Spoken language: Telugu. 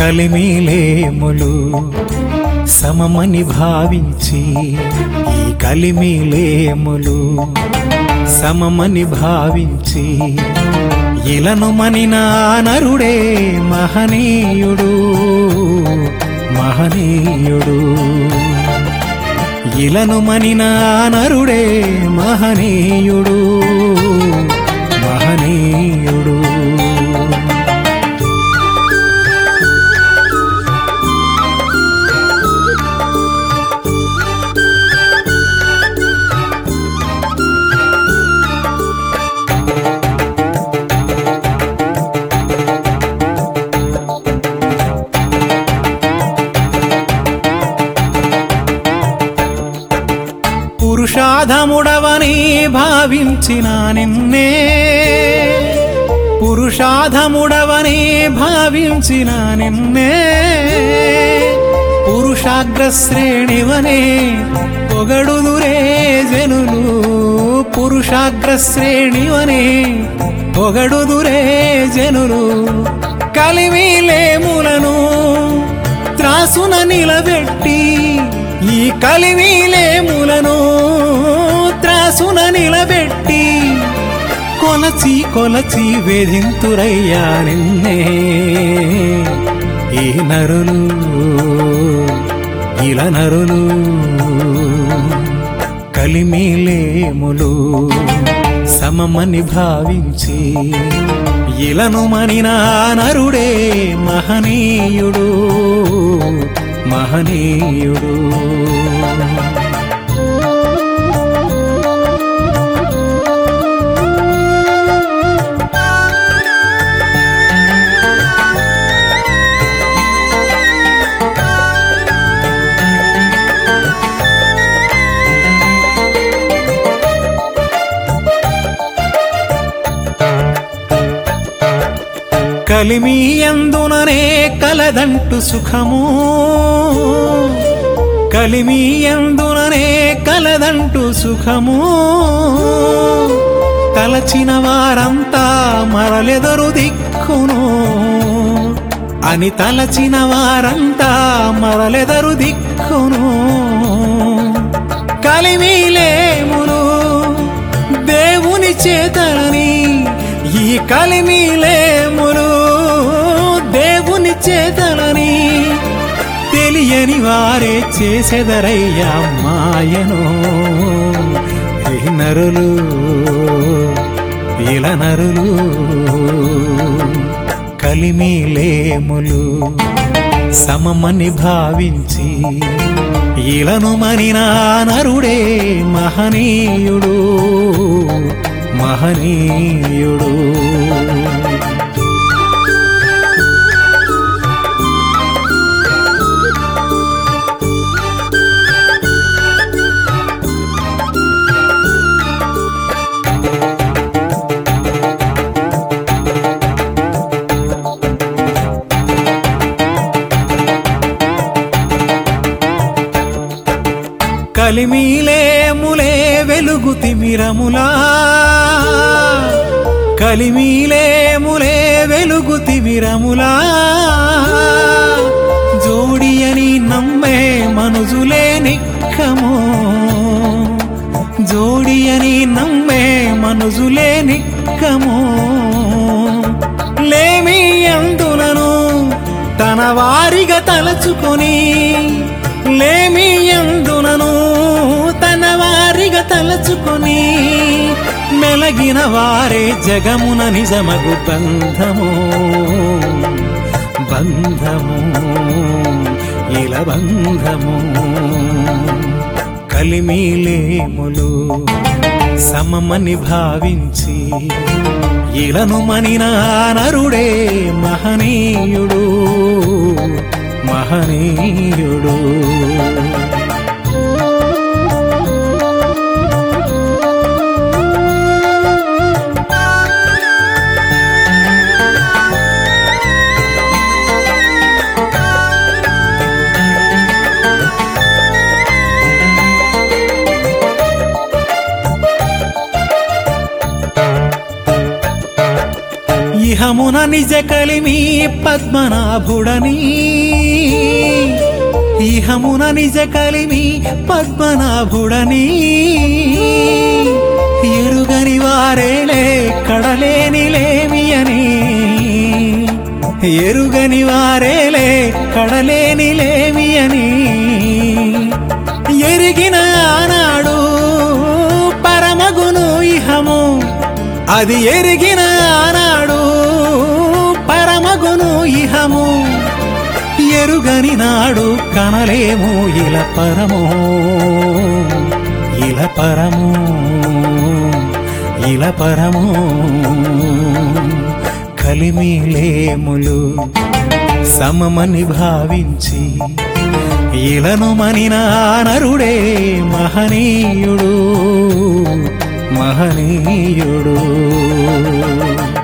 కలిమిలేములు సమమని భావించి ఈ కలిమిలేములు సమమని భావించి ఇలను మనిన నరుడే మహనీయుడు మహనీయుడు ఇలను మనిన నరుడే మహనీయుడు మహనీయుడు పురుషాధముడవని భావించిన నిన్నే పురుషాధముడవని భావించిన నిన్నే పురుషాగ్రశ్రేణివనే పొగడుదురే జనులు పురుషాగ్రశ్రేణివనే పొగడుదురే జనులు కలిమిలేములను త్రాసున నిలబెట్టి ఈ కలిమిలేములను త్రాసున నిలబెట్టి కొలచి కొలచి వేధింతురయ్యా నిన్నే ఈ నరులు ఇల నరులు కలిమిలేములు సమమని భావించి ఇలను మనిన నరుడే మహనీయుడు మహనీయుడు కలిమియందుననే కలదంటు సుఖము కలిమియందుననే కలదంటు సుఖము తలచిన వారంతా మరలెదరు దిక్కును అని తలచిన వారంతా మరలెదరు దిక్కును కలిమిలేములు దేవుని చేతనని ఈ కలిమిలేములు దేవుని చేతనని తెలియని వారే చేసెదరయ్యా మాయను ఈ నరులు ఇల నరులు కలిమిలేములు సమమని భావించి ఇలను మనిన నరుడే మహనీయుడు మహనీయుడు కలిమిలేములే వెలుగు తిమిరములా కలిమిలేములే వెలుగు తిమిరములా జోడియని నమ్మే మనుజులే నిక్కము జోడియని నమ్మే మనుజులే నిక్కము లేమి అందులను తన వారిగా తలచుకొని లేమి అందునను తన వారిగా తలచుకొని మెలగిన వారే జగమున నిజమగు బంధము బంధము ఇల బంధము కలిమిలేములు సమమని భావించి ఇలను మనిన నరుడే మహనీయుడు మహనీయుడు ఇహ ఇహమున నిజ కలిమి పద్మనాభుడని ఇహమున నిజ కలిమి పద్మనాభుడని ఎరుగని వారేలే కడలేని లేమి అని ఎరుగని వారేలే కడలేని లేమి అని ఎరిగిన ఆనాడు పరమగును ఇహము అది ఎరిగిన ఆనాడు పరమగును ఇహము ఎరుగని నాడు కనలేము ఇల పరము ఇల పరము ఇల పరము కలిమిలేములు సమమని భావించి ఇలను మనిన నరుడే మహనీయుడు మహనీయుడు